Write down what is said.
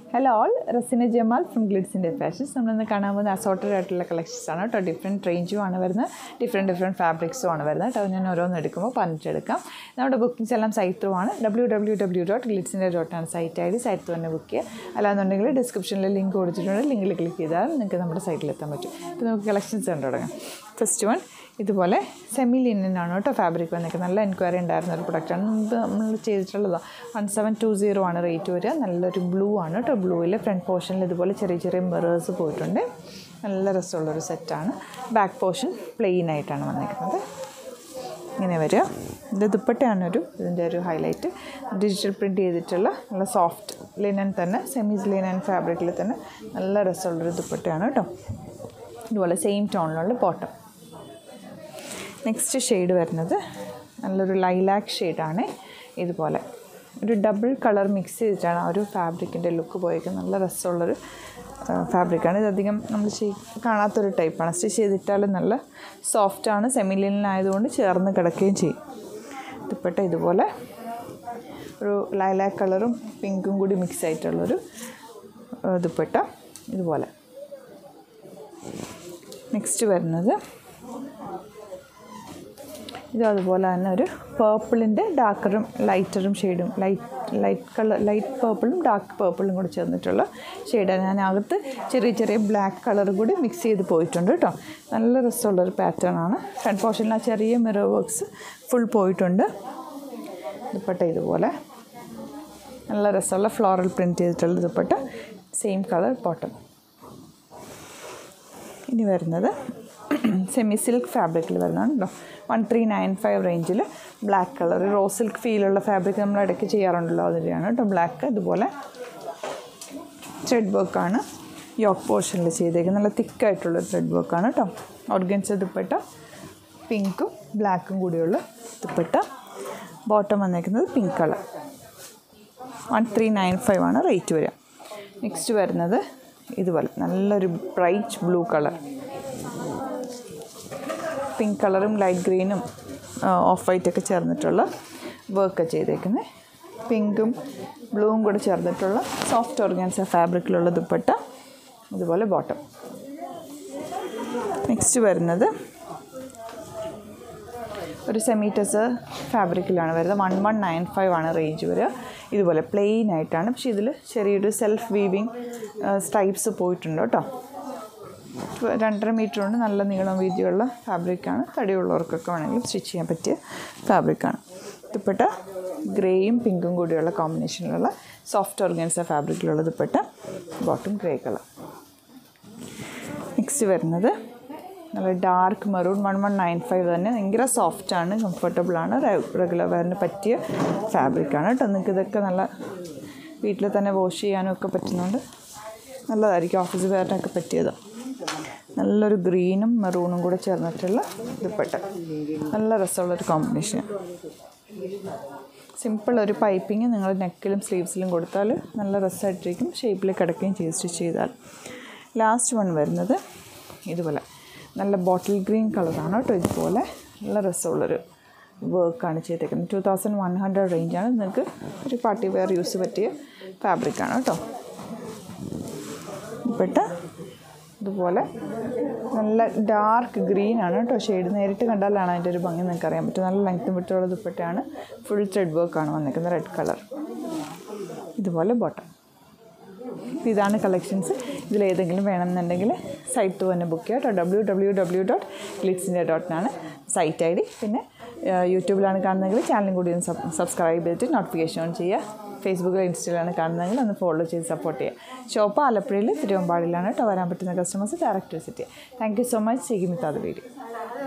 hello all Rasina Jamal from ഗ്ലിഡ്സിൻ്റെ fashions നമ്മളിന്ന് കാണാൻ പോകുന്ന അസോർട്ടഡ് ആയിട്ടുള്ള കളക്ഷൻസ് ആണ് കേട്ടോ ഡിഫറെൻറ്റ് റേഞ്ചും ആണ് വരുന്നത് ഡിഫറെൻറ്റ് ഡിഫറെൻറ്റ് ഫാബ്രിക്സും ആണ് വരുന്നത് കേട്ടോ ഞാൻ ഓരോന്ന് എടുക്കുമ്പോൾ പറഞ്ഞിട്ടെടുക്കാം നമ്മുടെ ബുക്കിംഗ്സ് എല്ലാം സൈറ്റ് ത്രൂ ആണ് ഡബ്ല്യൂ ഡബ്ല്യൂ ഡബ്ല്യൂ ഡോട്ട് ഗ്ലിഡ്സിൻ്റെ ഡോട്ടാണ് site I D site through തന്നെ ബുക്ക് ചെയ്യുക അല്ലാന്നുണ്ടെങ്കിൽ ഡിസ്ക്രിപ്ഷനിൽ ലിങ്ക് കൊടുത്തിട്ടുണ്ട് ലിങ്കിൽ ക്ലിക്ക് ചെയ്താൽ നിങ്ങൾക്ക് നമ്മുടെ സൈറ്റിൽ എത്താൻ പറ്റും ഇപ്പോൾ നമുക്ക് കളക്ഷൻസ് കണ്ടു തുടങ്ങാം ഫസ്റ്റ് വൺ ഇതുപോലെ സെമി ലിനൻ ആണ് കേട്ടോ ഫാബ്രിക് വന്നിട്ട് നല്ല എൻക്വയറി ഉണ്ടായിരുന്ന ഒരു പ്രൊഡക്റ്റാണ് മുമ്പ് നമ്മൾ ചെയ്തിട്ടുള്ളതാണ് വൺ സെവൻ ടു സീറോ ആണ് റേറ്റ് വരിക നല്ലൊരു ബ്ലൂ ആണ് കേട്ടോ ബ്ലൂവിൽ ഫ്രണ്ട് പോർഷനിൽ ഇതുപോലെ ചെറിയ ചെറിയ മിറേഴ്സ് പോയിട്ടുണ്ട് നല്ല രസമുള്ളൊരു സെറ്റാണ് ബാക്ക് പോർഷൻ പ്ലെയിൻ ആയിട്ടാണ് വന്നിരിക്കുന്നത് ഇങ്ങനെ വരിക ഇത് ദുപ്പട്ടയാണ് ഒരു ഇതിൻ്റെ ഒരു ഹൈലൈറ്റ് ഡിജിറ്റൽ പ്രിൻറ്റ് ചെയ്തിട്ടുള്ള നല്ല സോഫ്റ്റ് ലിനൻ തന്നെ സെമീസ് ലിനൻ ഫാബ്രിക്കിൽ തന്നെ നല്ല രസമുള്ളൊരു ദുപ്പട്ടയാണ് കേട്ടോ ഇതുപോലെ സെയിം ടോണിലുള്ള ബോട്ടം നെക്സ്റ്റ് ഷെയ്ഡ് വരുന്നത് നല്ലൊരു ലൈലാക്ക് ഷെയ്ഡാണ് ഇതുപോലെ ഒരു ഡബിൾ കളർ മിക്സ് ചെയ്തിട്ടാണ് ആ ഒരു ഫാബ്രിക്കിൻ്റെ ലുക്ക് പോയേക്കുന്നത് നല്ല രസമുള്ളൊരു ഫാബ്രിക്കാണ് ഇതധികം നമ്മൾ ചെയ് കാണാത്തൊരു ടൈപ്പാണ് സ്റ്റിച്ച് ചെയ്തിട്ടാലും നല്ല സോഫ്റ്റാണ് സെമിലിനായതുകൊണ്ട് ചേർന്ന് കിടക്കുകയും ചെയ്യും ദുപ്പട്ട ഇതുപോലെ ഒരു ലൈലാക്ക് കളറും പിങ്കും കൂടി മിക്സ് ആയിട്ടുള്ളൊരു ദുപ്പട്ട ഇതുപോലെ നെക്സ്റ്റ് വരുന്നത് ഇത് അതുപോലെ തന്നെ ഒരു പേർപ്പിളിൻ്റെ ഡാർക്കറും ലൈറ്ററും ഷെയ്ഡും ലൈറ്റ് ലൈറ്റ് കളർ ലൈറ്റ് പേർപ്പിളും ഡാർക്ക് പേർപ്പിളും കൂടി ചേർന്നിട്ടുള്ള ഷെയ്ഡാണ് ഞാൻ അകത്ത് ചെറിയ ചെറിയ ബ്ലാക്ക് കളർ കൂടി മിക്സ് ചെയ്ത് പോയിട്ടുണ്ട് കേട്ടോ നല്ല രസമുള്ളൊരു പാറ്റേൺ ആണ് ഫ്രണ്ട് പോർഷനിൽ ആ ചെറിയ മിറർ വർക്ക്സ് ഫുൾ പോയിട്ടുണ്ട് ദുപ്പട്ട ഇതുപോലെ നല്ല രസമുള്ള ഫ്ലോറൽ പ്രിൻറ്റ് ചെയ്തിട്ടുള്ള ദുപ്പട്ട സെയിം കളർ ബോട്ടം ഇനി വരുന്നത് സെമി സിൽക്ക് ഫാബ്രിക്കിൽ വരുന്നതാണ് കേട്ടോ വൺ ത്രീ നയൻ ഫൈവ് റേഞ്ചിൽ ബ്ലാക്ക് കളർ റോസ് സിൽക്ക് ഫീലുള്ള ഫാബ്രിക് നമ്മൾ ഇടയ്ക്ക് ചെയ്യാറുണ്ടല്ലോ അതിൻ്റെയാണ് കേട്ടോ ബ്ലാക്ക് ഇതുപോലെ ത്രെഡ് വർക്കാണ് യോക്ക് പോർഷനിൽ ചെയ്തേക്കുന്നത് നല്ല തിക്കായിട്ടുള്ള ത്രെഡ് വർക്കാണ് കേട്ടോ ഓർഗൻസ് ദുപ്പട്ട പിങ്കും ബ്ലാക്കും കൂടിയുള്ള ദുപ്പട്ട ബോട്ടം വന്നേക്കുന്നത് pink colour one three nine five ആണ് റേറ്റ് വരിക നെക്സ്റ്റ് വരുന്നത് ഇതുപോലെ നല്ലൊരു ബ്രൈറ്റ് ബ്ലൂ കളർ പിങ്ക് കളറും ലൈറ്റ് ഗ്രീനും ഓഫ് വൈറ്റ് ഒക്കെ ചേർന്നിട്ടുള്ള വർക്ക് ചെയ്തേക്കുന്നത് പിങ്കും ബ്ലൂവും കൂടെ ചേർന്നിട്ടുള്ള സോഫ്റ്റ് ഓർഗാൻസ ഫാബ്രിക്കിലുള്ള ദുപ്പട്ട അതുപോലെ ബോട്ടം നെക്സ്റ്റ് വരുന്നത് ഒരു സെമീറ്റസ് ഫാബ്രിക്കിലാണ് വരുന്നത് വൺ വൺ നയൻ ഫൈവ് ആണ് റേഞ്ച് വരിക ഇതുപോലെ പ്ലെയിൻ ആയിട്ടാണ് പക്ഷേ ഇതിൽ ചെറിയൊരു സെൽഫ് വീവിങ് സ്ട്രൈപ്സ് പോയിട്ടുണ്ട് കേട്ടോ രണ്ടര മീറ്റർ കൊണ്ട് നല്ല നീളം വീതിയുള്ള ഫാബ്രിക്കാണ് തടിയുള്ളവർക്കൊക്കെ വേണമെങ്കിൽ സ്റ്റിച്ച് ചെയ്യാൻ പറ്റിയ ഫാബ്രിക്കാണ് ദുപ്പട്ട ഗ്രേയും പിങ്കും കൂടിയുള്ള കോമ്പിനേഷനിലുള്ള സോഫ്റ്റ് ഓർഗൻസ ഫാബ്രിക്കിലുള്ള dupatta bottom grey colour next വരുന്നത് നല്ല dark maroon one one nine five തന്നെ ഭയങ്കര സോഫ്റ്റാണ് കംഫർട്ടബിളാണ് റെഗുലർ വെയറിന് പറ്റിയ ഫാബ്രിക്കാണ് കേട്ടോ നിങ്ങൾക്ക് ഇതൊക്കെ നല്ല വീട്ടിൽ തന്നെ വാഷ് ചെയ്യാനും ഒക്കെ പറ്റുന്നുണ്ട് നല്ലതായിരിക്കും ഓഫീസ് വെയറിനൊക്കെ പറ്റിയത് നല്ലൊരു ഗ്രീനും മെറൂണും കൂടെ ചേർന്നിട്ടുള്ള ദുപ്പട്ട നല്ല രസമുള്ളൊരു കോമ്പിനേഷൻ സിമ്പിൾ ഒരു പൈപ്പിങ് നിങ്ങൾ നെക്കിലും സ്ലീവ്സിലും കൊടുത്താൽ നല്ല രസമായിട്ടിരിക്കും ഷേപ്പിൽ കിടക്കുകയും ചെയ്ത് സ്റ്റിച്ച് ചെയ്താൽ ലാസ്റ്റ് വൺ വരുന്നത് ഇതുപോലെ നല്ല ബോട്ടിൽ ഗ്രീൻ കളറാണ് കേട്ടോ ഇതുപോലെ നല്ല രസമുള്ളൊരു വർക്കാണ് ചെയ്തേക്കുന്നത് ടു തൗസൻഡ് വൺ ഹൺഡ്രഡ് റേഞ്ചാണ് നിങ്ങൾക്ക് ഒരു പാർട്ടി വെയർ യൂസ് പറ്റിയ ഫാബ്രിക്കാണ് കേട്ടോ ദുപ്പട്ട ഇതുപോലെ നല്ല ഡാർക്ക് ഗ്രീൻ ആണ് കേട്ടോ ഷെയ്ഡ് നേരിട്ട് കണ്ടാലാണ് അതിൻ്റെ ഒരു ഭംഗി നിങ്ങൾക്ക് അറിയാൻ പറ്റും നല്ല ലെങ്ത്തും വിട്ടുള്ള ദുപ്പട്ടയാണ് ഫുൾ ത്രെഡ് വർക്കാണ് വന്നിരിക്കുന്നത് റെഡ് കളർ ഇതുപോലെ ബോട്ടം ഇതാണ് കളക്ഷൻസ് ഇതിലേതെങ്കിലും വേണമെന്നുണ്ടെങ്കിൽ സൈറ്റ് തന്നെ ബുക്ക് ചെയ്യുക കേട്ടോ ഡബ്ല്യൂ ഡബ്ല്യൂ ഡബ്ല്യൂ ഡോട്ട് ഗ്ലിറ്റ്സിൻ്റെ ഡോട്ടിനാണ് സൈറ്റ് ഐ ഡി പിന്നെ യൂട്യൂബിലാണ് കാണുന്നതെങ്കിൽ ചാനലും കൂടി ഒന്ന് സബ്സ്ക്രൈബ് ചെയ്തിട്ട് നോട്ടിഫിക്കേഷൻ ഓൺ ചെയ്യുക ഫേസ്ബുക്കിൽ ഇൻസ്റ്റയിലാണ് കാണുന്നതെങ്കിൽ ഒന്ന് ഫോളോ ചെയ്ത് സപ്പോർട്ട് ചെയ്യുക ഷോപ്പ് ആലപ്പുഴയിൽ തിരുവമ്പാടിയിലാണ് കേട്ടോ വരാൻ പറ്റുന്ന കസ്റ്റമേഴ്സ് ഡയറക്റ്റ് വിസിറ്റ് ചെയ്യുക താങ്ക് യു സോ മച്ച് ചെയ്യുമിത്താത് വീഡിയോ